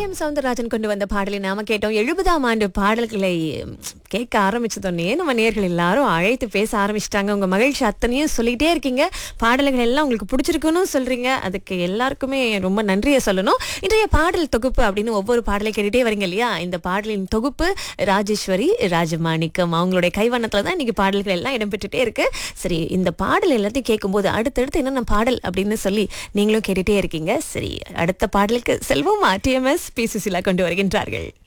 M Soundararajan கொண்டு வந்த பாடலை நாம கேட்டோம் எழுபதாம் ஆண்டு பாடல்களை ம், கேட்க ஆரம்பிச்சதோடனே நம்ம நேர்கள் எல்லாரும் அழைத்து பேச ஆரம்பிச்சிட்டாங்க உங்க மகிழ்ச்சி அத்தனையும் சொல்லிட்டே இருக்கீங்க பாடல்கள் எல்லாம் உங்களுக்கு பிடிச்சிருக்குன்னு சொல்றீங்க அதுக்கு எல்லாருக்குமே ரொம்ப நன்றியை சொல்லணும் இன்றைய பாடல் தொகுப்பு அப்படின்னு ஒவ்வொரு பாடலை கேட்டுட்டே வரீங்க இல்லையா இந்த பாடலின் தொகுப்பு ராஜேஸ்வரி ராஜமாணிக்கம் அவங்களுடைய கைவண்ணத்துல தான் இன்னைக்கு பாடல்கள் எல்லாம் இடம்பெற்றுட்டே இருக்கு சரி இந்த பாடல் எல்லாத்தையும் கேட்கும்போது அடுத்தடுத்து என்னென்ன பாடல் அப்படின்னு சொல்லி நீங்களும் கேட்டுட்டே இருக்கீங்க சரி அடுத்த பாடலுக்கு செல்வம் டிஎம்எஸ் பி சுசிலா கொண்டு வருகின்றார்கள்